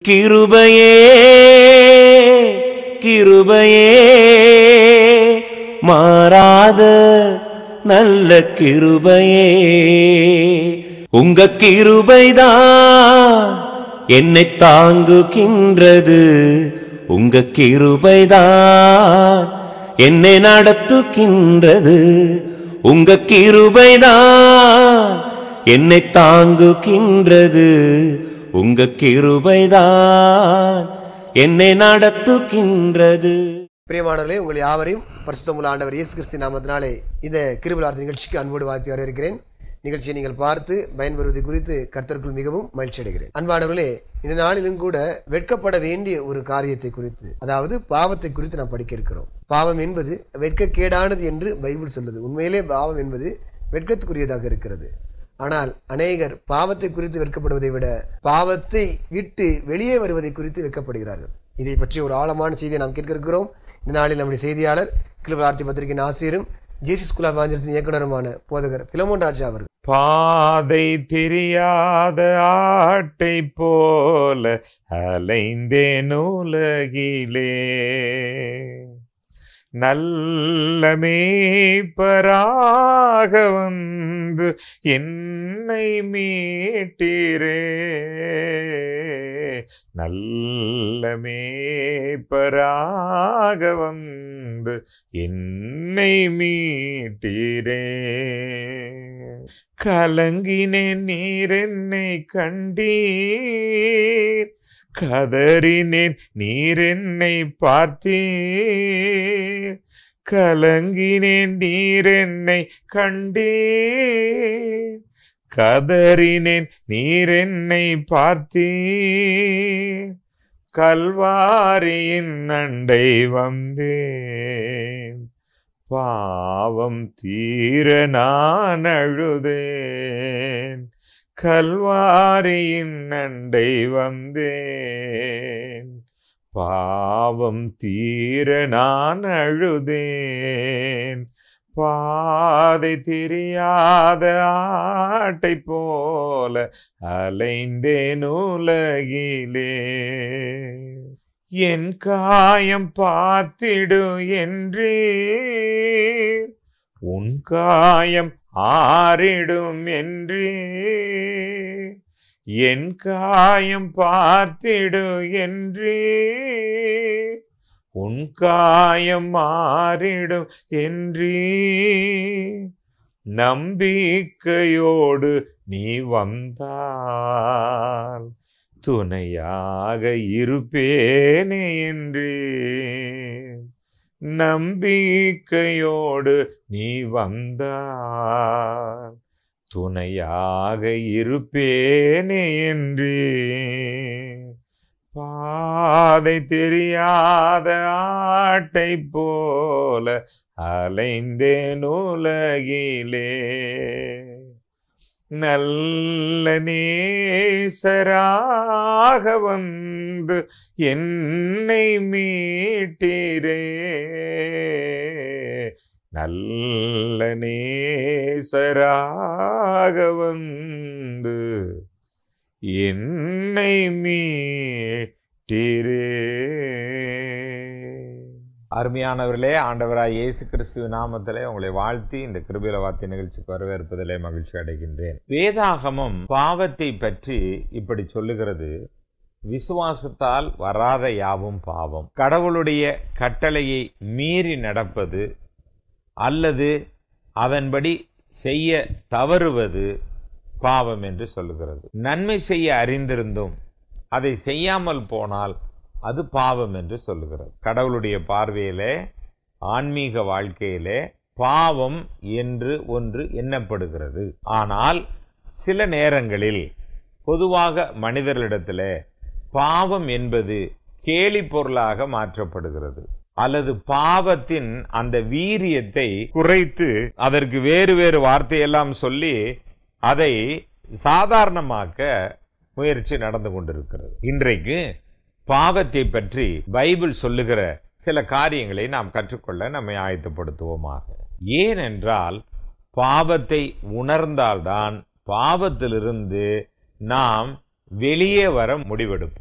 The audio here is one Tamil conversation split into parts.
கிருபையே கிருபையே மாறாத நல்ல கிருபையே உங்க கிருபைதான் என்னை தாங்குகின்றது உங்க கிருபைதான் என்னை நடத்துகின்றது உங்க கிருபைதான் என்னை தாங்குகின்றது உங்க கிருபைதான் என்னை நடத்துகின்றது பிரியமானவர்களே உங்கள் யாவரையும் பரிசுத்தமுள்ள ஆண்டவர் இயேசு கிறிஸ்து நாமத்தினாலே இந்த கிருபலார்த்த நிகழ்ச்சிக்கு அன்போடு வாழ்த்தி வரவேற்கிறேன் நிகழ்ச்சியை நீங்கள் பார்த்து பயன்பெறுவது குறித்து கர்த்தருக்குள் மிகவும் மகிழ்ச்சி அடைகிறேன் அன்பானவர்களே இந்த நாளிலும் கூட வெட்கப்பட வேண்டிய ஒரு காரியத்தை குறித்து அதாவது பாவத்தை குறித்து நாம் படிக்க இருக்கிறோம் பாவம் என்பது வெட்கக்கேடானது என்று பைபிள் சொல்லுது உண்மையிலே பாவம் என்பது வெட்கத்துக்குரியதாக இருக்கிறது ஆனால் அநேகர் பாவத்தை குறித்து வெட்கப்படுவதை விட பாவத்தை விட்டு வெளியே வருவதை குறித்து வெட்கப்படுகிறார்கள் இதை பற்றி ஒரு ஆழமான செய்தியை நாம் கேட்க இருக்கிறோம் இந்த நாளில் நம்முடைய செய்தியாளர் கிருபார்த்தி பத்திரிகையின் ஆசிரியரும் ஜேசி ஸ்கூல் ஆஃப் ஆஞ்சல்ஸின் இயக்குனருமான போதகர் பிலமோன் ராஜா அவர்கள் பாதை தெரியாத ஆட்டை போல அலைந்தேன் உலகிலே நல்ல மேய்ப்பராக வந்து என்னை மீட்டீரே நல்ல மேய்ப்பராக வந்து என்னை மீட்டீரே கலங்கினேன் நீர் என்னை கண்டீர் கதறினேன் நீர் என்னை பார்த்தீர் கலங்கினேன் நீர் என்னை கண்டீர் கதறினேன் நீர் என்னை பார்த்தீர் கல்வாரியின் அண்டை வந்தேன் பாவம் தீர நான் அழுதேன் கல்வாரியின் அண்டை வந்தேன் பாவம் தீர நான் அழுதேன் பாதை தெரியாத ஆட்டை போல அலைந்தேன் உலகிலே என் காயம் பார்த்திடு என்றே உன் காயம் ஆறிடும் என்றே என் காயம் பார்த்திடு என்றே உன் காயம் மாறிடும் என்றே நம்பிக்கையோடு நீ வந்தால் துணையாக இருப்பேனே என்று நம்பிக்கையோடு நீ வந்தால் துணையாக இருப்பேனே என்று பாதை தெரியாத ஆட்டை போல அலைந்தேன் உலகிலே நல்ல நேசராக வந்து என்னை மீட்டீரே நல்ல நேசராக வந்து என்னை மீட்டீரே அருமையானவர்களே ஆண்டவராய் இயேசு கிறிஸ்துவ நாமத்திலே உங்களை வாழ்த்தி இந்த கிருபில வார்த்தை நிகழ்ச்சிக்கு வரவேற்பதிலே மகிழ்ச்சி அடைகின்றேன் வேதாகமம் பாவத்தை பற்றி இப்படி சொல்லுகிறது விசுவாசத்தால் வராத யாவும் பாவம் கடவுளுடைய கட்டளையை மீறி நடப்பது அல்லது அதன்படி செய்ய தவறுவது பாவம் என்று சொல்லுகிறது நன்மை செய்ய அறிந்திருந்தும் அதை செய்யாமல் போனால் அது பாவம் என்று சொல்லுகிறது கடவுளுடைய பார்வையிலே ஆன்மீக வாழ்க்கையிலே பாவம் என்று ஒன்று எண்ணப்படுகிறது ஆனால் சில நேரங்களில் பொதுவாக மனிதர்களிடத்திலே பாவம் என்பது கேலி பொருளாக மாற்றப்படுகிறது அல்லது பாவத்தின் அந்த வீரியத்தை குறைத்து அதற்கு வேறு வேறு வார்த்தையெல்லாம் சொல்லி அதை சாதாரணமாக்க முயற்சி நடந்து கொண்டிருக்கிறது இன்றைக்கு பாவத்தை பற்றி பைபிள் சொல்லுகிற சில காரியங்களை நாம் கற்றுக்கொள்ள நம்மை ஆயத்தப்படுத்துவோமாக ஏனென்றால் பாவத்தை உணர்ந்தால்தான் பாவத்திலிருந்து நாம் வெளியே வர முடிவெடுப்போம்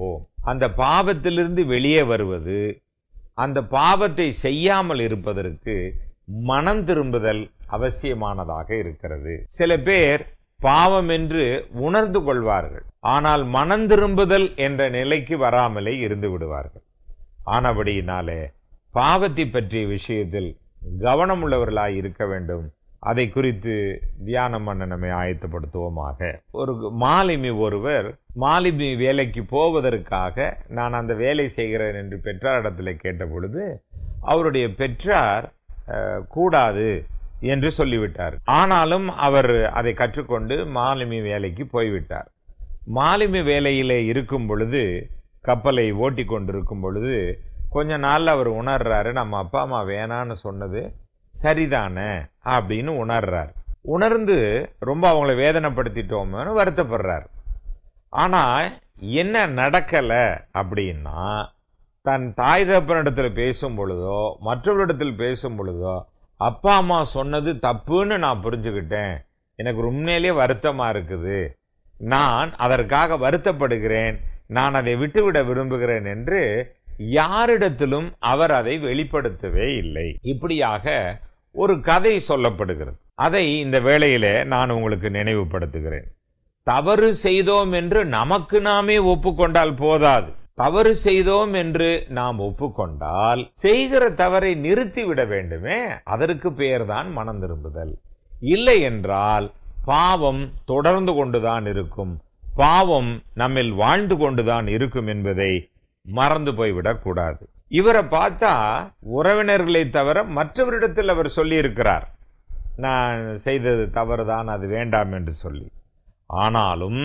அந்த பாவத்திலிருந்து வெளியே வருவது அந்த பாவத்தை செய்யாமல் இருப்பதற்கு மனம் திரும்புதல் அவசியமானதாக இருக்கிறது சில பேர் பாவம் என்று உணர்ந்து கொள்வார்கள் ஆனால் மனம் திரும்புதல் என்ற நிலைக்கு வராமலே இருந்து விடுவார்கள் ஆனபடியினாலே பாவத்தை பற்றிய விஷயத்தில் கவனமுள்ளவர்களாய் இருக்க வேண்டும் அதை குறித்து தியானம் பண்ண நம்மை ஆயத்தப்படுத்துவோமாக ஒரு மாலுமி ஒருவர் மாலுமி வேலைக்கு போவதற்காக நான் அந்த வேலை செய்கிறேன் என்று பெற்றாரிடத்தில் கேட்ட பொழுது அவருடைய பெற்றார் அஹ், கூடாது என்று சொல்லிவிட்டார் ஆனாலும் அவர் அதை கற்றுக்கொண்டு மாலுமி வேலைக்கு போய்விட்டார் மாலுமி வேலையிலே இருக்கும் பொழுது கப்பலை ஓட்டி கொண்டிருக்கும் பொழுது கொஞ்ச நாள்ல அவர் உணர்றாரு நம்ம அப்பா அம்மா வேணான்னு சொன்னது சரிதானே அப்படின்னு உணர்றார் உணர்ந்து ரொம்ப அவங்கள வேதனைப்படுத்திட்டோமோன்னு வருத்தப்படுறார் ஆனா என்ன நடக்கல அப்படின்னா தன் தாய் தப்பனிடத்தில் பேசும் பொழுதோ மற்றவரிடத்தில் பேசும் பொழுதோ அப்பா அம்மா சொன்னது தப்புன்னு நான் புரிஞ்சுக்கிட்டேன் எனக்கு உண்மையிலேயே வருத்தமா இருக்குது நான் அதற்காக வருத்தப்படுகிறேன் நான் அதை விட்டுவிட விரும்புகிறேன் என்று யாரிடத்திலும் அவர் அதை வெளிப்படுத்தவே இல்லை இப்படியாக ஒரு கதை சொல்லப்படுகிறது அதை இந்த வேளையிலே நான் உங்களுக்கு நினைவுபடுத்துகிறேன் தவறு செய்தோம் என்று நமக்கு நாமே ஒப்புக்கொண்டால் போதாது தவறு செய்தோம் என்று நாம் ஒப்புக்கொண்டால் செய்கிற தவறை நிறுத்திவிட வேண்டுமே அதற்கு பெயர்தான் மனம் திரும்புதல் இல்லை என்றால் பாவம் தொடர்ந்து கொண்டுதான் இருக்கும் பாவம் நம்மில் வாழ்ந்து கொண்டுதான் இருக்கும் என்பதை மறந்து போய்விடக் கூடாது இவரை பார்த்தா உறவினர்களை தவிர மற்றவரிடத்தில் அவர் சொல்லியிருக்கிறார் நான் செய்தது தவறுதான் அது வேண்டாம் என்று சொல்லி ஆனாலும்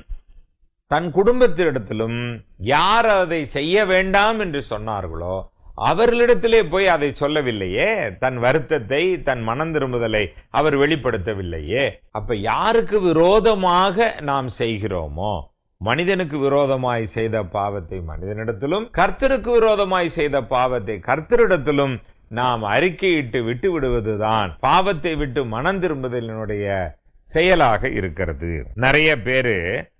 தன் குடும்பத்தினிடத்திலும் யார் அதை செய்ய வேண்டாம் என்று சொன்னார்களோ அவர்களிடத்திலே போய் அதை சொல்லவில்லையே தன் வருத்தத்தை தன் மனம் திரும்புதலை அவர் வெளிப்படுத்தவில்லையே அப்ப யாருக்கு விரோதமாக நாம் செய்கிறோமோ மனிதனுக்கு விரோதமாய் செய்த பாவத்தை மனிதனிடத்திலும் கர்த்தருக்கு விரோதமாய் செய்த பாவத்தை கர்த்தரிடத்திலும் நாம் அறிக்கையிட்டு விட்டு விடுவதுதான் பாவத்தை விட்டு மனம் திரும்புதலினுடைய செயலாக இருக்கிறது நிறைய பேரு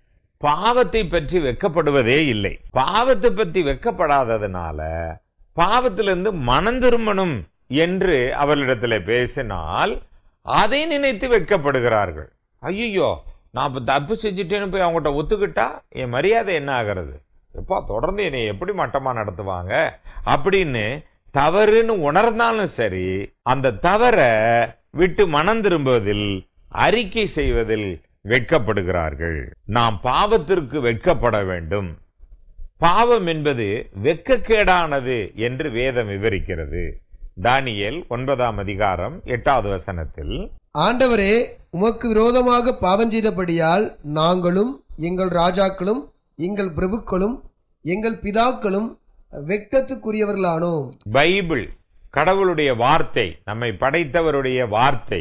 பாவத்தை பற்றி வெட்கப்படுவதே இல்லை பாவத்தை பற்றி வெட்கப்படாததுனால பாவத்திலிருந்து மனம் திரும்பணும் என்று அவர்களிடத்தில் பேசினால் அதை நினைத்து வெட்கப்படுகிறார்கள் ஐயோ நான் இப்போ தப்பு செஞ்சுட்டேன்னு போய் அவங்ககிட்ட ஒத்துக்கிட்டா என் மரியாதை என்ன ஆகிறது எப்பா தொடர்ந்து என்னை எப்படி மட்டமாக நடத்துவாங்க அப்படின்னு தவறுன்னு உணர்ந்தாலும் சரி அந்த தவறை விட்டு மனம் திரும்புவதில் அறிக்கை செய்வதில் வெட்கப்படுகிறார்கள் நாம் பாவத்திற்கு வெட்கப்பட வேண்டும் பாவம் என்பது வெட்கக்கேடானது என்று வேதம் விவரிக்கிறது தானியேல் ஒன்பதாம் அதிகாரம் எட்டாவது வசனத்தில் ஆண்டவரே உமக்கு விரோதமாக பாவம் செய்தபடியால் நாங்களும் எங்கள் ராஜாக்களும் எங்கள் பிரபுக்களும் எங்கள் பிதாக்களும் வெட்கத்துக்குரியவர்களானோம் பைபிள் கடவுளுடைய வார்த்தை நம்மை படைத்தவருடைய வார்த்தை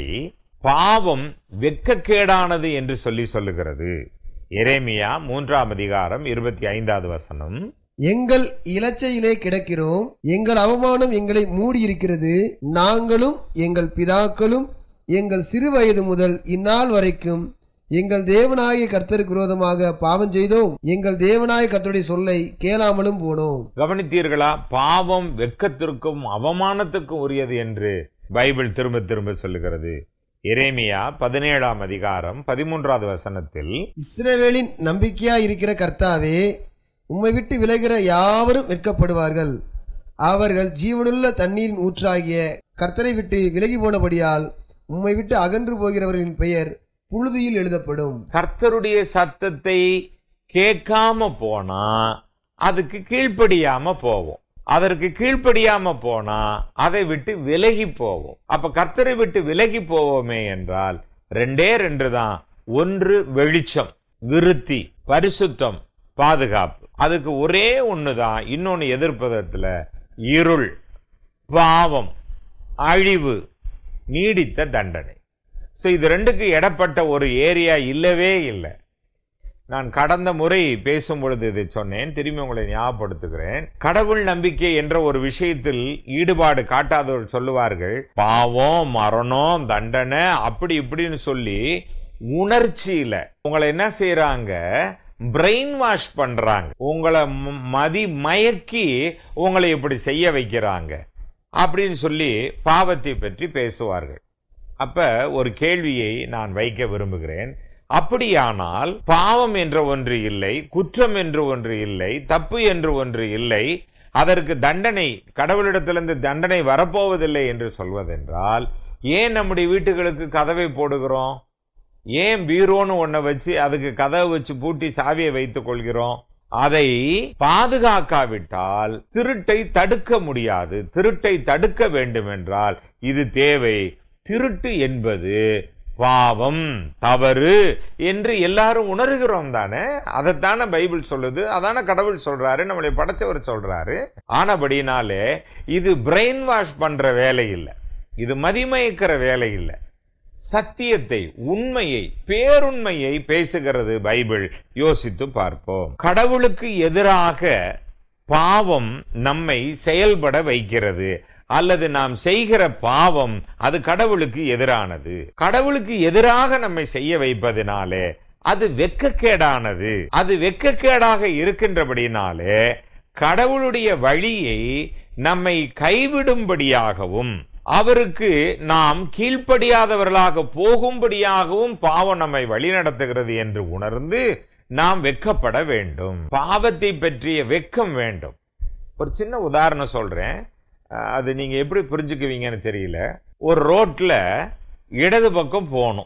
பாவம் வெட்கக்கேடானது என்று சொல்லி சொல்லுகிறது எரேமியா மூன்றாம் அதிகாரம் இருபத்தி ஐந்தாவது வசனம் எங்கள் இலச்சையிலே கிடக்கிறோம் எங்கள் அவமானம் எங்களை மூடியிருக்கிறது நாங்களும் எங்கள் பிதாக்களும் எங்கள் சிறு வயது முதல் இந்நாள் வரைக்கும் எங்கள் தேவனாகிய கர்த்தருக்கு விரோதமாக பாவம் செய்தோம் எங்கள் தேவனாய கர்த்தருடைய சொல்லை கேளாமலும் போனோம் கவனித்தீர்களா பாவம் வெட்கத்திற்கும் அவமானத்துக்கும் உரியது என்று பைபிள் திரும்ப திரும்ப சொல்லுகிறது எரேமியா பதினேழாம் அதிகாரம் பதிமூன்றாவது வசனத்தில் இஸ்ரவேலின் நம்பிக்கையா இருக்கிற கர்த்தாவே உம்மை விட்டு விலகிற யாவரும் வெட்கப்படுவார்கள் அவர்கள் ஜீவனுள்ள தண்ணீரின் ஊற்றாகிய கர்த்தரை விட்டு விலகி போனபடியால் உம்மை விட்டு அகன்று போகிறவர்களின் பெயர் புழுதியில் எழுதப்படும் கர்த்தருடைய சத்தத்தை கேட்காம போனா அதுக்கு கீழ்ப்படியாம போவோம் அதற்கு கீழ்ப்படியாம போனா அதை விட்டு விலகி போவோம் அப்ப கர்த்தரை விட்டு விலகி போவோமே என்றால் ரெண்டே ரெண்டு தான் ஒன்று வெளிச்சம் விருத்தி பரிசுத்தம் பாதுகாப்பு அதுக்கு ஒரே ஒன்று தான் இன்னொன்று எதிர்ப்பதத்துல இருள் பாவம் அழிவு நீடித்த தண்டனை ஸோ இது ரெண்டுக்கு இடப்பட்ட ஒரு ஏரியா இல்லவே இல்லை நான் கடந்த முறை பேசும் பொழுது இதை சொன்னேன் திரும்பி உங்களை ஞாபகப்படுத்துகிறேன் கடவுள் நம்பிக்கை என்ற ஒரு விஷயத்தில் ஈடுபாடு காட்டாதவர்கள் சொல்லுவார்கள் பாவம் மரணம் தண்டனை அப்படி இப்படின்னு சொல்லி உணர்ச்சியில உங்களை என்ன செய்யறாங்க பிரெயின் வாஷ் பண்றாங்க உங்களை ம- மதி மயக்கி உங்களை இப்படி செய்ய வைக்கிறாங்க அப்படின்னு சொல்லி பாவத்தை பற்றி பேசுவார்கள் அப்ப ஒரு கேள்வியை நான் வைக்க விரும்புகிறேன் அப்படியானால் பாவம் என்ற ஒன்று இல்லை குற்றம் என்று ஒன்று இல்லை தப்பு என்று ஒன்று இல்லை அதற்கு தண்டனை கடவுளிடத்திலிருந்து தண்டனை வரப்போவதில்லை என்று சொல்வதென்றால் ஏன் நம்முடைய வீட்டுகளுக்கு கதவை போடுகிறோம் ஏன் பீரோன்னு ஒன்றை வச்சு அதுக்கு கதவை வச்சு பூட்டி சாவியை வைத்துக் கொள்கிறோம் அதை பாதுகாக்காவிட்டால் திருட்டை தடுக்க முடியாது திருட்டை தடுக்க வேண்டும் என்றால் இது தேவை திருட்டு என்பது பாவம் தவறு என்று எல்லாரும் உணர்கிறோம் தானே அதைத்தானே பைபிள் சொல்லுது அதானே கடவுள் சொல்றாரு நம்மளை படைச்சவர் சொல்றாரு ஆனபடினாலே இது பிரெயின் வாஷ் பண்ற வேலை இல்லை இது மதிமயக்கிற வேலை இல்லை சத்தியத்தை உண்மையை பேருண்மையை பேசுகிறது பைபிள் யோசித்து பார்ப்போம் கடவுளுக்கு எதிராக பாவம் நம்மை செயல்பட வைக்கிறது அல்லது நாம் செய்கிற பாவம் அது கடவுளுக்கு எதிரானது கடவுளுக்கு எதிராக நம்மை செய்ய வைப்பதினாலே அது வெக்கக்கேடானது அது வெக்கக்கேடாக இருக்கின்றபடினாலே கடவுளுடைய வழியை நம்மை கைவிடும்படியாகவும் அவருக்கு நாம் கீழ்ப்படியாதவர்களாக போகும்படியாகவும் பாவம் நம்மை வழிநடத்துகிறது என்று உணர்ந்து நாம் வெக்கப்பட வேண்டும் பாவத்தை பற்றிய வெக்கம் வேண்டும் ஒரு சின்ன உதாரணம் சொல்றேன் அஹ் அது நீங்க எப்படி புரிஞ்சுக்குவீங்கன்னு தெரியல ஒரு ரோட்ல இடது பக்கம் போகணும்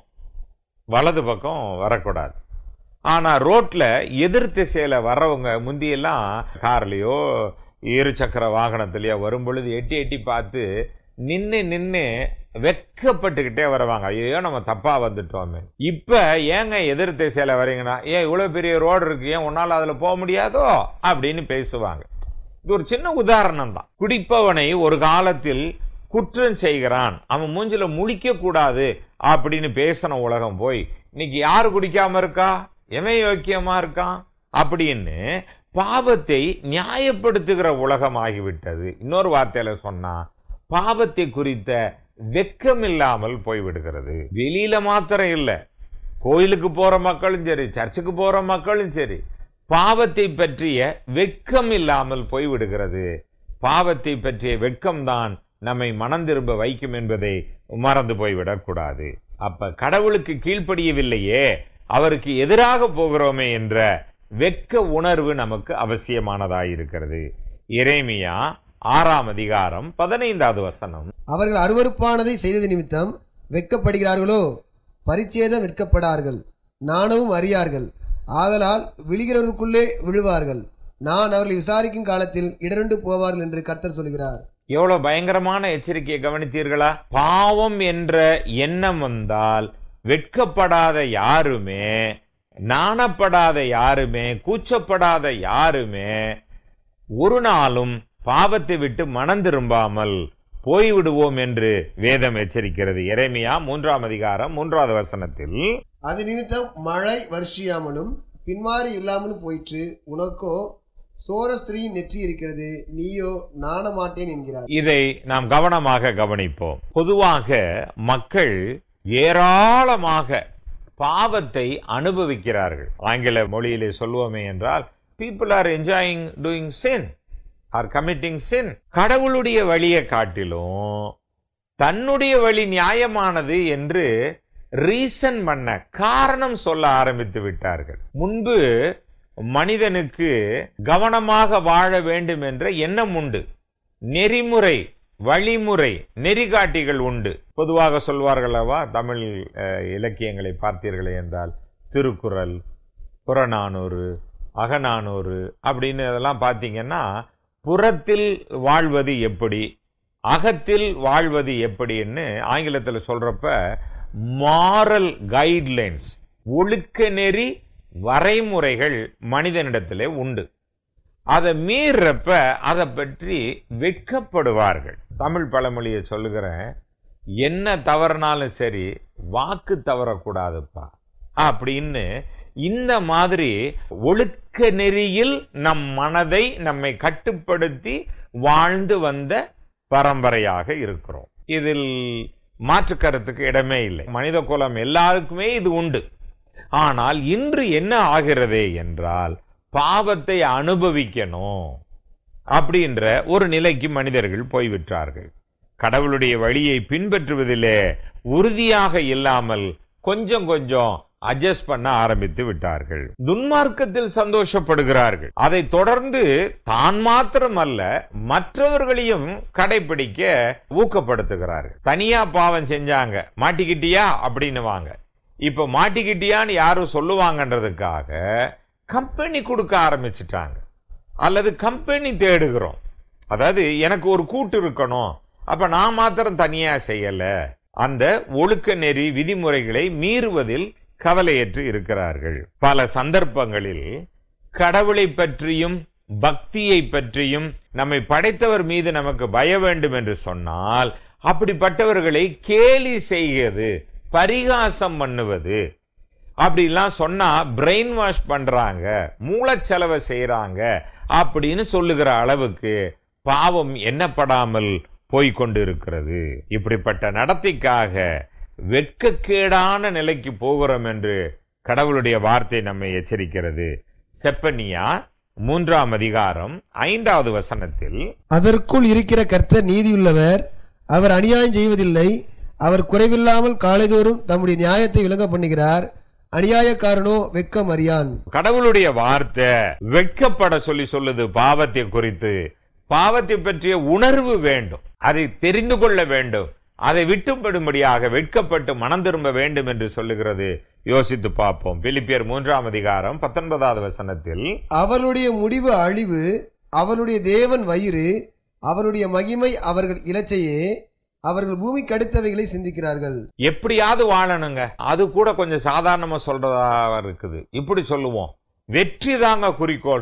வலது பக்கம் வரக்கூடாது ஆனா ரோட்ல எதிர் திசையில வர்றவங்க முந்தியெல்லாம் கார்லயோ இரு சக்கர வாகனத்திலயோ வரும் பொழுது எட்டி எட்டி பார்த்து நின்று நின்று வெக்கப்பட்டுக்கிட்டே வருவாங்க ஐயோ நம்ம தப்பா வந்துட்டோமே இப்ப ஏங்க எதிர் திசையில வரீங்கன்னா ஏன் இவ்வளவு பெரிய ரோடு இருக்கு ஏன் உன்னால அதுல போக முடியாதோ அப்படின்னு பேசுவாங்க இது ஒரு சின்ன உதாரணம் தான் குடிப்பவனை ஒரு காலத்தில் குற்றம் செய்கிறான் அவன் மூஞ்சில முழிக்க கூடாது அப்படின்னு பேசின உலகம் போய் இன்னைக்கு யாரு குடிக்காம இருக்கா எவன் யோக்கியமா இருக்கான் அப்படின்னு பாவத்தை நியாயப்படுத்துகிற உலகம் ஆகிவிட்டது இன்னொரு வார்த்தையில சொன்னா பாவத்தை குறித்த வெக்கம் இல்லாமல் போய்விடுகிறது வெளியில மாத்திரம் இல்ல கோயிலுக்கு போற மக்களும் சரி சர்ச்சுக்கு போற மக்களும் சரி பாவத்தை பற்றிய வெட்கம் இல்லாமல் போய்விடுகிறது பாவத்தை பற்றிய வெட்கம்தான் நம்மை மனம் திரும்ப வைக்கும் என்பதை மறந்து போய்விடக்கூடாது அப்ப கடவுளுக்கு கீழ்ப்படியவில்லையே அவருக்கு எதிராக போகிறோமே என்ற வெட்க உணர்வு நமக்கு அவசியமானதாயிருக்கிறது எரேமியா ஆறாம் அதிகாரம் பதினைந்தாவது வசனம் அவர்கள் அருவருப்பானதை செய்தது நிமித்தம் வெட்கப்படுகிறார்களோ பரிச்சேதம் வெட்கப்படார்கள் நாணவும் அறியார்கள் ஆதலால் விழுகிறவருக்குள்ளே விழுவார்கள் நான் அவர்களை விசாரிக்கும் காலத்தில் இடருண்டு போவார்கள் என்று கர்த்தர் சொல்கிறார் எவ்வளவு பயங்கரமான எச்சரிக்கையை கவனித்தீர்களா பாவம் என்ற எண்ணம் வந்தால் வெட்கப்படாத யாருமே நாணப்படாத யாருமே கூச்சப்படாத யாருமே ஒரு நாளும் பாவத்தை விட்டு மனம் திரும்பாமல் போய்விடுவோம் என்று வேதம் எச்சரிக்கிறது எரேமியா மூன்றாம் அதிகாரம் மூன்றாவது வசனத்தில் அது நிமித்தம் மழை வருஷியாமலும் பின்மாறி இல்லாமலும் போயிற்று உனக்கோ சோர ஸ்திரீயின் நெற்றி இருக்கிறது நீயோ நாணமாட்டேன் என்கிறார் இதை நாம் கவனமாக கவனிப்போம் பொதுவாக மக்கள் ஏராளமாக பாவத்தை அனுபவிக்கிறார்கள் ஆங்கில மொழியிலே சொல்லுவோமே என்றால் people are enjoying doing sin are committing sin கடவுளுடைய வழியை காட்டிலும் தன்னுடைய வழி நியாயமானது என்று ரீசன் பண்ண காரணம் சொல்ல ஆரம்பித்து விட்டார்கள் முன்பு மனிதனுக்கு கவனமாக வாழ வேண்டும் என்ற எண்ணம் உண்டு நெறிமுறை வழிமுறை நெறிகாட்டிகள் உண்டு பொதுவாக சொல்வார்கள் அல்லவா தமிழ் அஹ், இலக்கியங்களை பார்த்தீர்களே என்றால் திருக்குறள் புறநானூறு அகநானூறு அப்படின்னு அதெல்லாம் பார்த்தீங்கன்னா புறத்தில் வாழ்வது எப்படி அகத்தில் வாழ்வது எப்படின்னு ஆங்கிலத்தில் சொல்றப்ப மாரல் கைட்லைன்ஸ் ஒழுக்க நெறி வரைமுறைகள் மனிதனிடத்திலே உண்டு அதை மீறப்ப அதை பற்றி வெட்கப்படுவார்கள் தமிழ் பழமொழியை சொல்லுகிறேன் என்ன தவறுனாலும் சரி வாக்கு தவறக்கூடாதுப்பா அப்படின்னு இந்த மாதிரி ஒழுக்க நெறியில் நம் மனதை நம்மை கட்டுப்படுத்தி வாழ்ந்து வந்த பரம்பரையாக இருக்கிறோம் இதில் மாற்று கருத்துக்கு இடமே இல்லை மனித குலம் எல்லாருக்குமே இது உண்டு ஆனால் இன்று என்ன ஆகிறதே என்றால் பாவத்தை அனுபவிக்கணும் அப்படின்ற ஒரு நிலைக்கு மனிதர்கள் போய்விட்டார்கள் கடவுளுடைய வழியை பின்பற்றுவதிலே உறுதியாக இல்லாமல் கொஞ்சம் கொஞ்சம் அட்ஜஸ்ட் பண்ண ஆரம்பித்து விட்டார்கள் துன்மார்க்கத்தில் சந்தோஷப்படுகிறார்கள் அதை தொடர்ந்து தான் மாத்திரமல்ல மற்றவர்களையும் கடைபிடிக்க ஊக்கப்படுத்துகிறார்கள் தனியா பாவம் செஞ்சாங்க மாட்டிக்கிட்டியா அப்படின்னு வாங்க இப்ப மாட்டிக்கிட்டியான்னு யாரும் சொல்லுவாங்கன்றதுக்காக கம்பெனி கொடுக்க ஆரம்பிச்சிட்டாங்க அல்லது கம்பெனி தேடுகிறோம் அதாவது எனக்கு ஒரு கூட்டு இருக்கணும் அப்ப நான் மாத்திரம் தனியா செய்யல அந்த ஒழுக்க நெறி விதிமுறைகளை மீறுவதில் கவலையற்று இருக்கிறார்கள் பல சந்தர்ப்பங்களில் கடவுளை பற்றியும் பக்தியை பற்றியும் நம்மை படைத்தவர் மீது நமக்கு பய வேண்டும் என்று சொன்னால் அப்படிப்பட்டவர்களை கேலி செய்கிறது பரிகாசம் பண்ணுவது அப்படிலாம் சொன்னா பிரெயின் வாஷ் பண்றாங்க மூளைச்சலவை செய்றாங்க அப்படின்னு சொல்லுகிற அளவுக்கு பாவம் எண்ணப்படாமல் போய்க்கொண்டு இருக்கிறது இப்படிப்பட்ட நடத்தைக்காக வெட்கக்கேடான நிலைக்கு போகிறோம் என்று கடவுளுடைய வார்த்தை நம்மை எச்சரிக்கிறது செப்பனியா மூன்றாம் அதிகாரம் ஐந்தாவது வசனத்தில் அதற்குள் இருக்கிற கர்த்தர் நீதியுள்ளவர் அவர் அநியாயம் செய்வதில்லை அவர் குறைவில்லாமல் காலைதோறும் தம்முடைய நியாயத்தை விளங்க பண்ணுகிறார் அநியாயக்காரனோ வெட்கம் அறியான் கடவுளுடைய வார்த்தை வெட்கப்பட சொல்லி சொல்லுது பாவத்தை குறித்து பாவத்தை பற்றிய உணர்வு வேண்டும் அதை தெரிந்து கொள்ள வேண்டும் அதை விட்டுப்படும்படியாக வெட்கப்பட்டு மனம் திரும்ப வேண்டும் என்று சொல்லுகிறது யோசித்து பார்ப்போம் பிலிப்பியர் மூன்றாம் அதிகாரம் பத்தொன்பதாவது வசனத்தில் அவர்களுடைய முடிவு அழிவு அவருடைய தேவன் வயிறு அவருடைய மகிமை அவர்கள் இலச்சையே அவர்கள் பூமிக்கு அடுத்தவைகளை சிந்திக்கிறார்கள் எப்படியாவது வாழணுங்க அது கூட கொஞ்சம் சாதாரணமா சொல்றதா இருக்குது இப்படி சொல்லுவோம் வெற்றி தாங்க குறிக்கோள்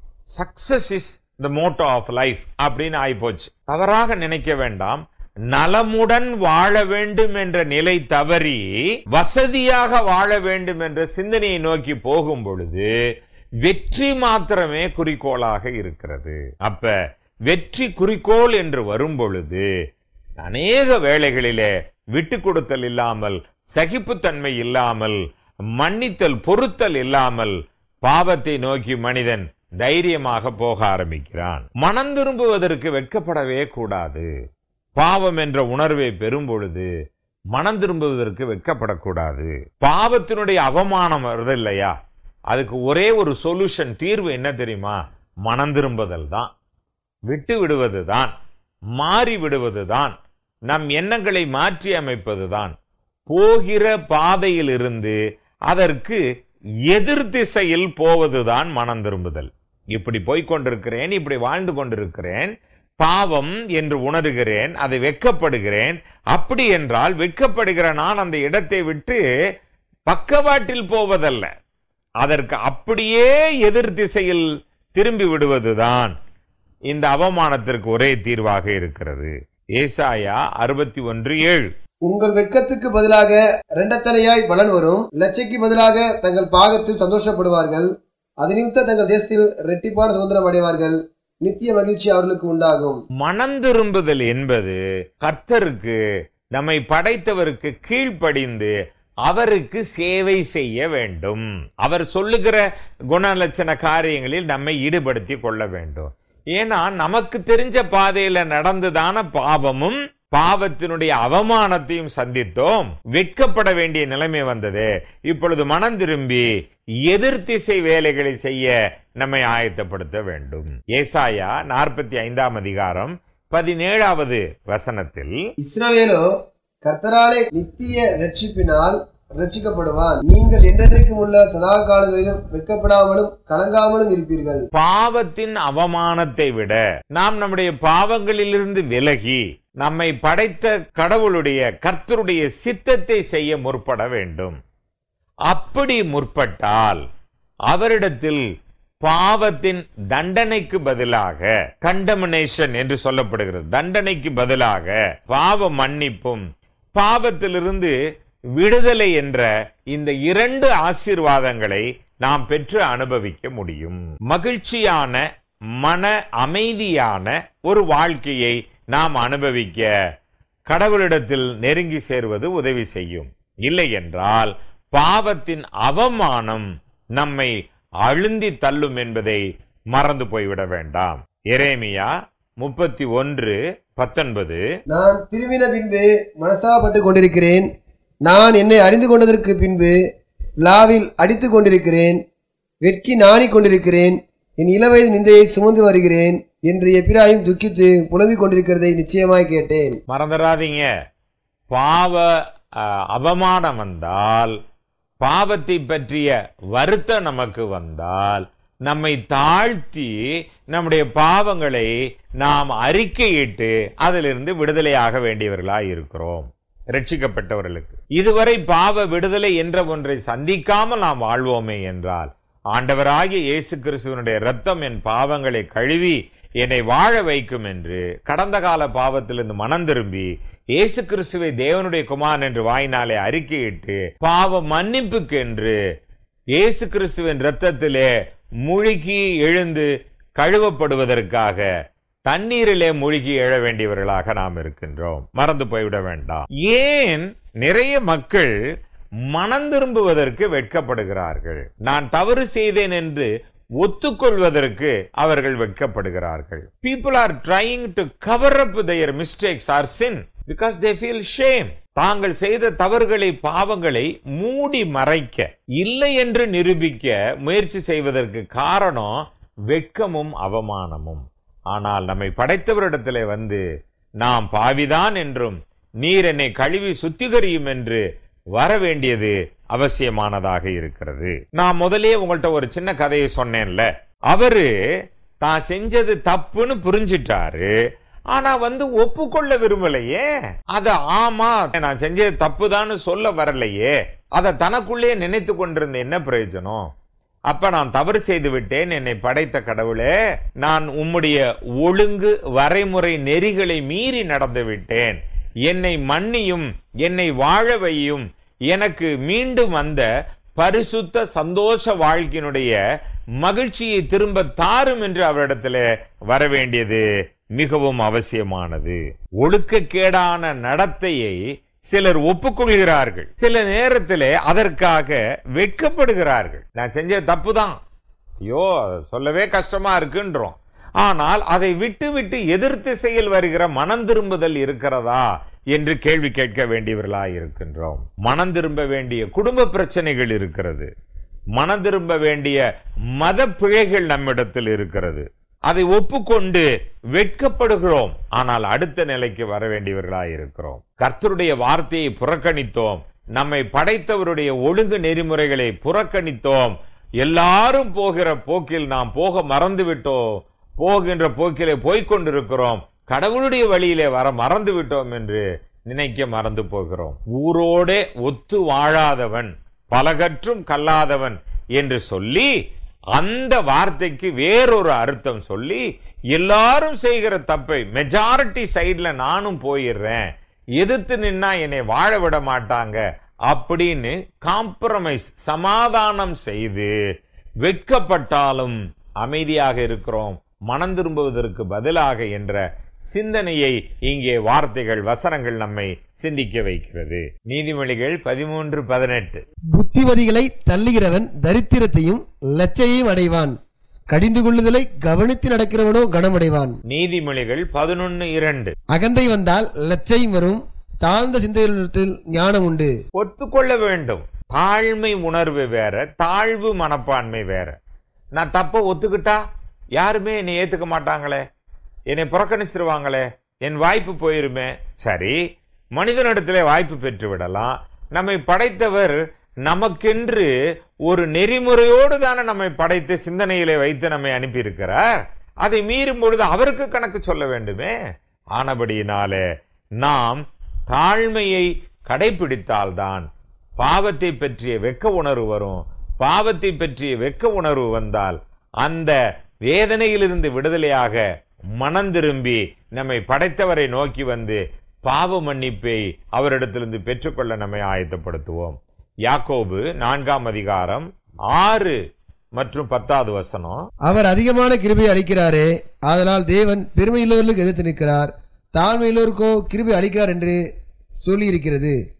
success is the motto of life அப்படின்னு ஆயிப்போச்சு தவறாக நினைக்க வேண்டாம் நலமுடன் வாழ வேண்டும் என்ற நிலை தவறி வசதியாக வாழ வேண்டும் என்ற சிந்தனையை நோக்கி போகும் பொழுது வெற்றி மாத்திரமே குறிக்கோளாக இருக்கிறது அப்ப வெற்றி குறிக்கோள் என்று வரும் பொழுது அநேக வேளைகளிலே விட்டு கொடுத்தல் இல்லாமல் சகிப்புத்தன்மை இல்லாமல் மன்னித்தல் பொறுத்தல் இல்லாமல் பாவத்தை நோக்கி மனிதன் தைரியமாக போக ஆரம்பிக்கிறான் மனம் திரும்புவதற்கு வெட்கப்படவே கூடாது பாவம் என்ற உணர்வை பெறும் பொழுது மனம் திரும்புவதற்கு வெட்கப்படக்கூடாது பாவத்தினுடைய அவமானம் வருது இல்லையா அதுக்கு ஒரே ஒரு சொல்யூஷன் தீர்வு என்ன தெரியுமா மனம் திரும்புதல் தான் விட்டு விடுவதுதான் மாறி விடுவதுதான் நம் எண்ணங்களை மாற்றி அமைப்பதுதான் போகிற பாதையில் இருந்து அதற்கு எதிர் திசையில் போவதுதான் மனம் திரும்புதல் இப்படி போய்க் கொண்டிருக்கிறேன் இப்படி வாழ்ந்து கொண்டிருக்கிறேன் பாவம் என்று உணர்கிறேன் அதை வெட்கப்படுகிறேன் அப்படி என்றால் வெட்கப்படுகிற நான் அந்த இடத்தை விட்டு பக்கவாட்டில் போவதல்ல அதற்கு அப்படியே எதிர் திசையில் திரும்பி விடுவதுதான் இந்த அவமானத்திற்கு ஒரே தீர்வாக இருக்கிறது ஏசாயா அறுபத்தி ஒன்று ஏழு உங்கள் வெட்கத்துக்கு பதிலாக இரண்டத்தனையாய் பலன் வரும் லட்சைக்கு பதிலாக தங்கள் பாகத்தில் சந்தோஷப்படுவார்கள் அது நிமித்த தங்கள் தேசத்தில் இரட்டிப்பான சுதந்திரம் அடைவார்கள் நித்திய மகிழ்ச்சி அவர்களுக்கு உண்டாகும் மனம் திரும்புதல் என்பது கர்த்தருக்கு நம்மை படைத்தவருக்கு கீழ்ப்படிந்து அவருக்கு சேவை செய்ய வேண்டும் அவர் சொல்லுகிற குணலட்சண காரியங்களில் நம்மை ஈடுபடுத்தி கொள்ள வேண்டும் ஏன்னா நமக்கு தெரிஞ்ச பாதையில நடந்துதான பாவமும் பாவத்தினுடைய அவமானத்தையும் சந்தித்தோம் வெட்கப்பட வேண்டிய நிலைமை வந்தது இப்பொழுது மனம் திரும்பி எதிர் திசை வேலைகளை செய்ய நம்மை ஆயத்தப்படுத்த வேண்டும் ஏசாயா நாற்பத்தி ஐந்தாம் அதிகாரம் பதினேழாவது வசனத்தில் இஸ்ரவேலோ கர்த்தராலே நித்திய ரட்சிப்பினால் ரட்சிக்கப்படுவான் நீங்கள் என்றென்றைக்கும் உள்ள சதா காலங்களிலும் வெட்கப்படாமலும் கலங்காமலும் இருப்பீர்கள் பாவத்தின் அவமானத்தை விட நாம் நம்முடைய பாவங்களிலிருந்து விலகி நம்மை படைத்த கடவுளுடைய கர்த்தருடைய சித்தத்தை செய்ய முற்பட வேண்டும் அப்படி முற்பட்டால் அவரிடத்தில் பாவத்தின் தண்டனைக்கு பதிலாக கண்டமினேஷன் என்று சொல்லப்படுகிறது தண்டனைக்கு பதிலாக பாவ மன்னிப்பும் பாவத்திலிருந்து விடுதலை என்ற இந்த இரண்டு ஆசீர்வாதங்களை நாம் பெற்று அனுபவிக்க முடியும் மகிழ்ச்சியான மன அமைதியான ஒரு வாழ்க்கையை நாம் அனுபவிக்க கடவுளிடத்தில் நெருங்கி சேர்வது உதவி செய்யும் இல்லை என்றால் பாவத்தின் அவமானம் நம்மை அழுந்தி தள்ளும் என்பதை மறந்து போய்விட வேண்டாம் எரேமியா முப்பத்தி ஒன்று பத்தொன்பது நான் திரும்பின பின்பு மனஸ்தாபப்பட்டு கொண்டிருக்கிறேன் நான் என்னை அறிந்து கொண்டதற்கு பின்பு விழாவில் அடித்து கொண்டிருக்கிறேன் வெட்கி நாணிக் கொண்டிருக்கிறேன் என் இளவயது நிந்தையை சுமந்து வருகிறேன் என்று எப்பிராயும் துக்கித்து புலம்பிக் கொண்டிருக்கிறதை நிச்சயமாய் கேட்டேன் மறந்துடாதீங்க பாவ அஹ், அவமானம் வந்தால் பாவத்தை பற்றிய வருத்தம் நமக்கு வந்தால் நம்மை தாழ்த்தி நம்முடைய பாவங்களை நாம் அறிக்கையிட்டு அதிலிருந்து விடுதலையாக வேண்டியவர்களாய் இருக்கிறோம் ரட்சிக்கப்பட்டவர்களுக்கு இதுவரை பாவ விடுதலை என்ற ஒன்றை சந்திக்காமல் நாம் வாழ்வோமே என்றால் ஆண்டவராகிய இயேசு கிறிஸ்துவனுடைய இரத்தம் என் பாவங்களை கழுவி என்னை வாழ வைக்கும் என்று கடந்த கால பாவத்திலிருந்து மனம் திரும்பி இயேசு கிறிஸ்துவை தேவனுடைய குமாரன் என்று வாயினாலே அறிக்கையிட்டு பாவ மன்னிப்புக்கென்று இயேசு கிறிஸ்துவின் இரத்தத்திலே முழுகி எழுந்து கழுவப்படுவதற்காக தண்ணீரிலே மூழ்கி எழ வேண்டியவர்களாக நாம் இருக்கின்றோம் மறந்து போய்விட வேண்டாம் ஏன் நிறைய மக்கள் மனம் திரும்புவதற்கு வெட்கப்படுகிறார்கள் நான் தவறு செய்தேன் என்று ஒத்துக்கொள்வதற்கு அவர்கள் வெட்கப்படுகிறார்கள் people are trying to cover up their mistakes or sin because they feel shame தாங்கள் செய்த தவறுகளை பாவங்களை மூடி மறைக்க இல்லை என்று நிரூபிக்க முயற்சி செய்வதற்கு காரணம் வெட்கமும் அவமானமும் ஆனால் நம்மை படைத்தவரிடத்திலே வந்து நாம் பாவிதான் என்றும் நீர் என்னை கழுவி சுத்திகரியும் என்று வர வேண்டியது அவசியமானதாக இருக்கிறது நான் முதலே உங்கள்ட்ட ஒரு சின்ன கதையை சொன்னேன்ல அவரு தான் செஞ்சது தப்புன்னு புரிஞ்சிட்டாரு ஆனா வந்து ஒப்புக்கொள்ள விரும்பலையே அத ஆமா நான் செஞ்சது தப்புதான்னு சொல்ல வரலையே அத தனக்குள்ளே நினைத்து கொண்டிருந்த என்ன பிரயோஜனம் அப்ப நான் தவறு செய்து விட்டேன் என்னை படைத்த கடவுளே நான் உம்முடைய ஒழுங்கு வரைமுறை நெறிகளை மீறி நடந்து விட்டேன் என்னை மன்னியும் என்னை வாழ வையும் எனக்கு மீண்டும் அந்த பரிசுத்த சந்தோஷ வாழ்க்கையினுடைய மகிழ்ச்சியை திரும்ப தாரும் என்று அவரிடத்துல வர வேண்டியது மிகவும் அவசியமானது ஒழுக்கக்கேடான நடத்தையை சிலர் ஒப்புக்கொள்கிறார்கள் சில நேரத்திலே அதற்காக வெட்கப்படுகிறார்கள் நான் செஞ்ச தப்பு தான் ஐயோ அதை சொல்லவே கஷ்டமா இருக்குன்றோம் ஆனால் அதை விட்டு விட்டு எதிர் திசையில் வருகிற மனம் திரும்புதல் இருக்கிறதா என்று கேள்வி கேட்க வேண்டியவர்களாய் இருக்கின்றோம் மனம் திரும்ப வேண்டிய குடும்ப பிரச்சனைகள் இருக்கிறது மனம் திரும்ப வேண்டிய மத பிழைகள் நம்மிடத்தில் இருக்கிறது அதை ஒப்புக்கொண்டு வெட்கப்படுகிறோம் ஆனால் அடுத்த நிலைக்கு வர வேண்டியவர்களாய் இருக்கிறோம் கர்த்தருடைய வார்த்தையை புறக்கணித்தோம் நம்மை படைத்தவருடைய ஒழுங்கு நெறிமுறைகளை புறக்கணித்தோம் எல்லாரும் போகிற போக்கில் நாம் போக மறந்து விட்டோம் போகின்ற போக்கிலே போய்க் கொண்டிருக்கிறோம் கடவுளுடைய வழியிலே வர மறந்து விட்டோம் என்று நினைக்க மறந்து போகிறோம் ஊரோடே ஒத்து வாழாதவன் பலகற்றும் கல்லாதவன் என்று சொல்லி அந்த வார்த்தைக்கு வேறொரு அர்த்தம் சொல்லி எல்லாரும் செய்கிற தப்பை மெஜாரிட்டி சைடுல நானும் போயிடுறேன் எதிர்த்து நின்னா என்னை வாழ விட மாட்டாங்க அப்படின்னு காம்ப்ரமைஸ் சமாதானம் செய்து வெட்கப்பட்டாலும் அமைதியாக இருக்கிறோம் மனம் திரும்புவதற்கு பதிலாக என்ற சிந்தனையை இங்கே வார்த்தைகள் வசனங்கள் நம்மை சிந்திக்க வைக்கிறது நீதிமொழிகள் பதிமூன்று பதினெட்டு புத்திமதிகளை தள்ளுகிறவன் தரித்திரத்தையும் லச்சையும் அடைவான் கடிந்து கொள்ளுதலை கவனித்து நடக்கிறவனோ கனமடைவான் நீதிமொழிகள் பதினொன்னு இரண்டு அகந்தை வந்தால் லச்சையும் வரும் தாழ்ந்த சிந்தையில் ஞானம் உண்டு ஒத்துக்கொள்ள வேண்டும் தாழ்மை உணர்வு வேற தாழ்வு மனப்பான்மை வேற நான் தப்ப ஒத்துக்கிட்டா யாருமே என்னை ஏத்துக்க மாட்டாங்களே என்னை புறக்கணிச்சிருவாங்களே என் வாய்ப்பு போயிருமே சரி மனிதனிடத்திலே வாய்ப்பு பெற்று விடலாம் நம்மை படைத்தவர் நமக்கென்று ஒரு நெறிமுறையோடு தானே நம்மை படைத்து சிந்தனையிலே வைத்து நம்மை அனுப்பியிருக்கிறார் அதை மீறும் பொழுது அவருக்கு கணக்கு சொல்ல வேண்டுமே ஆனபடியினாலே நாம் தாழ்மையை கடைபிடித்தால்தான் பாவத்தை பற்றிய வெக்க உணர்வு வரும் பாவத்தை பற்றிய வெக்க உணர்வு வந்தால் அந்த வேதனையிலிருந்து விடுதலையாக மனம் திரும்பி நம்மை படைத்தவரை நோக்கி வந்து பாவ மன்னிப்பை அவரிடத்திலிருந்து பெற்றுக்கொள்ள நம்மை ஆயத்தப்படுத்துவோம் யாக்கோபு நான்காம் அதிகாரம் ஆறு மற்றும் பத்தாவது வசனம் அவர் அதிகமான கிருபை அளிக்கிறாரே ஆதலால் தேவன் பெருமையுள்ளவர்களுக்கு எதிர்த்து நிற்கிறார் தாழ்மையுள்ளோருக்கோ கிருபை அளிக்கிறார் என்று சொல்லியிருக்கிறது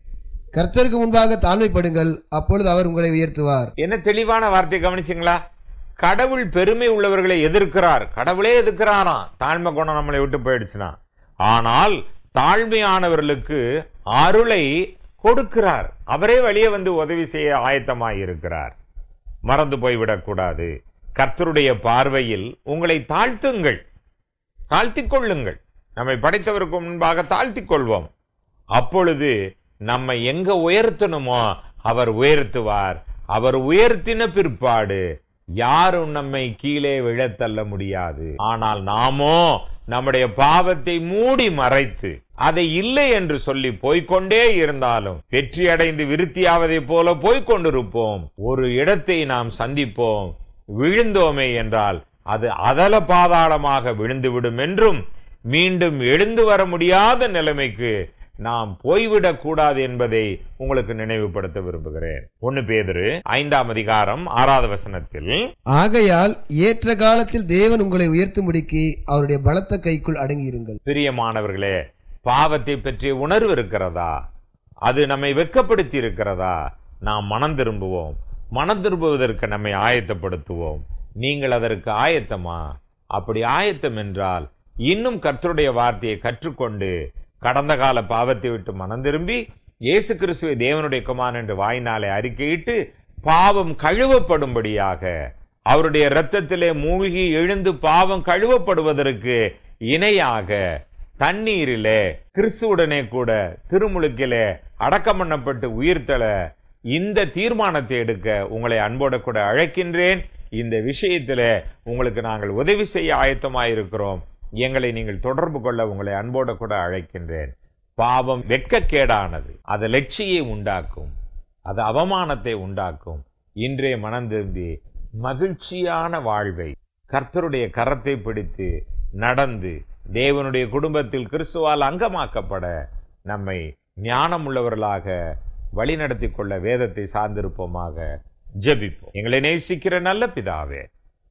கர்த்தருக்கு முன்பாக தாழ்மைப்படுங்கள் அப்பொழுது அவர் உங்களை உயர்த்துவார் என்ன தெளிவான வார்த்தை கவனிச்சிங்களா கடவுள் பெருமை உள்ளவர்களை எதிர்க்கிறார் கடவுளே எதிர்க்கிறாராம் தாழ்மை குணம் நம்மளை விட்டு போயிடுச்சுன்னா ஆனால் தாழ்மையானவர்களுக்கு அருளை கொடுக்கிறார் அவரே வெளியே வந்து உதவி செய்ய ஆயத்தமாய் இருக்கிறார் மறந்து போய்விடக்கூடாது கர்த்தருடைய பார்வையில் உங்களை தாழ்த்துங்கள் தாழ்த்திக் கொள்ளுங்கள் நம்மை படைத்தவருக்கு முன்பாக தாழ்த்திக் கொள்வோம் அப்பொழுது நம்மை எங்க உயர்த்தணுமோ அவர் உயர்த்துவார் அவர் உயர்த்தின பிற்பாடு யாரும் நம்மை கீழே விழத் தள்ள முடியாது ஆனால் நாமோ நம்முடைய பாவத்தை மூடி மறைத்து அதை இல்லை என்று சொல்லி போய்க்கொண்டே இருந்தாலும் வெற்றி அடைந்து விருத்தியாவதைப் போல போய்க்கொண்டிருப்போம் ஒரு இடத்தை நாம் சந்திப்போம் விழுந்தோமே என்றால் அது அதல பாதாளமாக விழுந்துவிடும் என்றும் மீண்டும் எழுந்து வர முடியாத நிலைமைக்கு நாம் போய்விடக் கூடாது என்பதை உங்களுக்கு நினைவுபடுத்த விரும்புகிறேன் ஒன்னு பேதுரு ஐந்தாம் அதிகாரம் ஆறாவது வசனத்தில் ஆகையால் ஏற்ற காலத்தில் தேவன் உங்களை உயர்த்தும்படிக்கு அவருடைய பலத்த கைக்குள் அடங்கியிருங்கள் பிரியமானவர்களே பாவத்தை பற்றிய உணர்வு இருக்கிறதா அது நம்மை வெட்கப்படுத்தி இருக்கிறதா நாம் மனம் திரும்புவோம் மனம் திரும்புவதற்கு நம்மை ஆயத்தப்படுத்துவோம் நீங்கள் அதற்கு ஆயத்தமா அப்படி ஆயத்தம் என்றால் இன்னும் கர்த்தருடைய வார்த்தையை கற்றுக்கொண்டு கடந்த கால பாவத்தை விட்டு மனம் திரும்பி இயேசு கிறிஸ்துவை தேவனுடைய குமாரன் என்று வாயினாலே அறிக்கையிட்டு பாவம் கழுவப்படும்படியாக அவருடைய இரத்தத்திலே மூழ்கி எழுந்து பாவம் கழுவப்படுவதற்கு இணையாக தண்ணீரிலே கிறிஸ்துவுடனே கூட திருமுழுக்கிலே அடக்கம் பண்ணப்பட்டு உயிர்த்தல இந்த தீர்மானத்தை எடுக்க உங்களை அன்போட கூட அழைக்கின்றேன் இந்த விஷயத்திலே உங்களுக்கு நாங்கள் உதவி செய்ய ஆயத்தமாயிருக்கிறோம் எங்களை நீங்கள் தொடர்பு கொள்ள உங்களை அன்போட கூட அழைக்கின்றேன் பாவம் வெட்கக்கேடானது அது லட்சியை உண்டாக்கும் அது அவமானத்தை உண்டாக்கும் இன்றே மனம் திரும்பி மகிழ்ச்சியான வாழ்வை கர்த்தருடைய கரத்தை பிடித்து நடந்து தேவனுடைய குடும்பத்தில் கிறிஸ்துவால் அங்கமாக்கப்பட நம்மை ஞானமுள்ளவர்களாக வழிநடத்தி கொள்ள வேதத்தை சார்ந்திருப்போமாக ஜெபிப்போம் எங்களை நேசிக்கிற நல்ல பிதாவே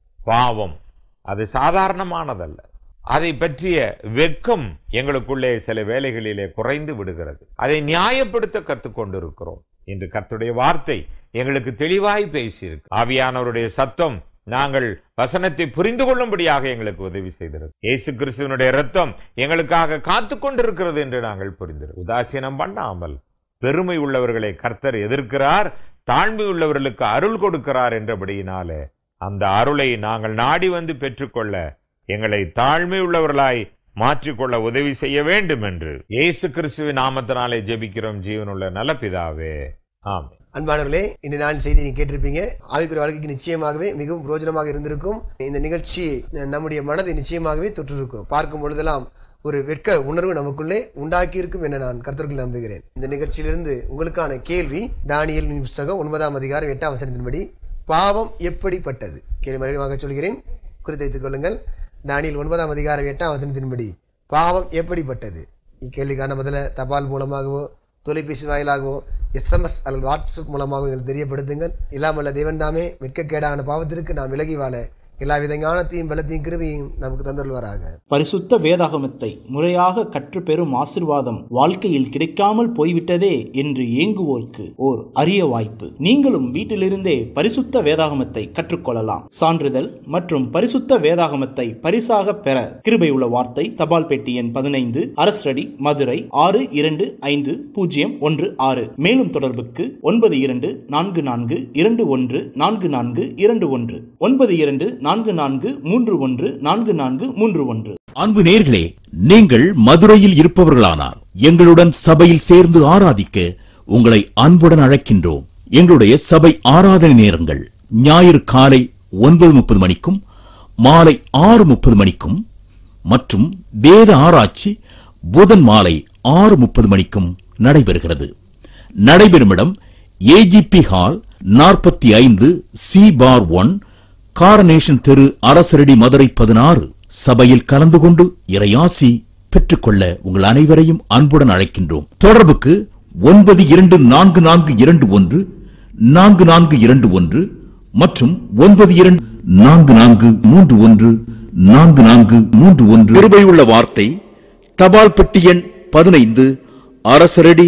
பாவம் அது சாதாரணமானதல்ல அதை பற்றிய வெட்கம் எங்களுக்குள்ளே சில வேளைகளிலே குறைந்து விடுகிறது அதை நியாயப்படுத்த கற்றுக்கொண்டிருக்கிறோம் இன்று கர்த்தருடைய வார்த்தை எங்களுக்கு தெளிவாய் பேசியிருக்கு ஆவியானவருடைய சத்தம் நாங்கள் வசனத்தை புரிந்து கொள்ளும்படியாக எங்களுக்கு உதவி செய்திருக்கு இயேசு கிறிஸ்துவனுடைய ரத்தம் எங்களுக்காக காத்து கொண்டிருக்கிறது என்று நாங்கள் புரிந்திருக்கிறோம் உதாசீனம் பண்ணாமல் பெருமை உள்ளவர்களை கர்த்தர் எதிர்க்கிறார் தாழ்மை உள்ளவர்களுக்கு அருள் கொடுக்கிறார் என்றபடியினாலே அந்த அருளை நாங்கள் நாடி வந்து பெற்றுக்கொள்ள எங்களை தாழ்மை உள்ளவர்களாய் மாற்றிக்கொள்ள உதவி செய்ய வேண்டும் என்று இயேசு கிறிஸ்துவின் நாமத்தினாலே ஜெபிக்கிறோம் ஜீவனுள்ள நல்ல பிதாவே ஆமென் அன்பானவர்களே இந்த நாள் செய்தி நீங்க கேட்டிருப்பீங்க ஆவிக்குரிய வாழ்க்கைக்கு நிச்சயமாகவே மிகவும் பிரோஜனமாக இருந்திருக்கும் இந்த நிகழ்ச்சி நம்முடைய மனதை நிச்சயமாகவே தொற்றிருக்கிறோம் பார்க்கும் பொழுதெல்லாம் ஒரு வெட்க உணர்வு நமக்குள்ளே உண்டாக்கி இருக்கும் என நான் கருத்தர்கள் நம்புகிறேன் இந்த நிகழ்ச்சியிலிருந்து உங்களுக்கான கேள்வி தானியல் புஸ்தகம் ஒன்பதாம் அதிகாரம் எட்டாம் வசனத்தின்படி பாவம் எப்படிப்பட்டது கேள்வி மறுபடியும் சொல்கிறேன் குறித்து வைத்துக் கொள்ளுங்கள் தானியல் ஒன்பதாம் அதிகாரம் எட்டாம் வசனத்தின்படி பாவம் எப்படிப்பட்டது இக்கேள்விக்கான பதில தபால் மூலமாகவோ தொலைபேசி வாயிலாகவோ எஸ்எம்எஸ் அல்லது வாட்ஸ்அப் மூலமாகவோ எங்களுக்கு தெரியப்படுத்துங்கள் இல்லாமல்ல தேவன் தாமே வெட்கக்கேடான பாவத்திற்கு நாம் விலகி வாழ எல்லா வித ஞானத்தையும் பலத்தையும் கிருபையும் நமக்கு தந்துள்ளுவாராக பரிசுத்த வேதாகமத்தை முறையாக கற்றுப்பெறும் ஆசிர்வாதம் வாழ்க்கையில் கிடைக்காமல் போய்விட்டதே என்று ஏங்குவோருக்கு ஓர் அரிய வாய்ப்பு நீங்களும் வீட்டிலிருந்தே பரிசுத்த வேதாகமத்தை கற்றுக்கொள்ளலாம் சான்றிதழ் மற்றும் பரிசுத்த வேதாகமத்தை பரிசாக பெற கிருபை உள்ள வார்த்தை தபால் பெட்டி எண் பதினைந்து அரசடி மதுரை ஆறு இரண்டு ஐந்து பூஜ்ஜியம் ஒன்று ஆறு மேலும் தொடர்புக்கு ஒன்பது இரண்டு நான்கு நான்கு இரண்டு ஒன்று நான்கு நான்கு இரண்டு ஒன்று ஒன்பது இரண்டு நான்கு நான்கு மூன்று ஒன்று நான்கு நான்கு மூன்று ஒன்று அன்பு நேர்களே நீங்கள் மதுரையில் இருப்பவர்களானால் எங்களுடன் சபையில் சேர்ந்து ஆராதிக்க உங்களை அன்புடன் அழைக்கின்றோம் எங்களுடைய சபை ஆராதனை நேரங்கள் ஞாயிறு காலை ஒன்பது முப்பது மணிக்கும் மாலை ஆறு முப்பது மணிக்கும் மற்றும் வேத ஆராய்ச்சி புதன் மாலை ஆறு முப்பது மணிக்கும் நடைபெறுகிறது நடைபெறும் இடம் ஏஜிபி ஹால் நாற்பத்தி ஐந்து சி பார் ஒன் காரனேஷன் தெரு அரசரடி மதுரை பதினாறு சபையில் கலந்து கொண்டு இறையாசி பெற்றுக்கொள்ள உங்கள் அனைவரையும் அன்புடன் அழைக்கின்றோம் தொடர்புக்கு ஒன்பது இரண்டு நான்கு நான்கு இரண்டு ஒன்று நான்கு நான்கு இரண்டு ஒன்று மற்றும் ஒன்பது இரண்டு நான்கு நான்கு மூன்று ஒன்று நான்கு நான்கு மூன்று ஒன்று கிருபையுள்ள வார்த்தை தபால் பெட்டி எண் பதினைந்து அரசரடி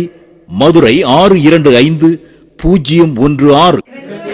மதுரை ஆறு இரண்டு ஐந்து பூஜ்ஜியம் ஒன்று ஆறு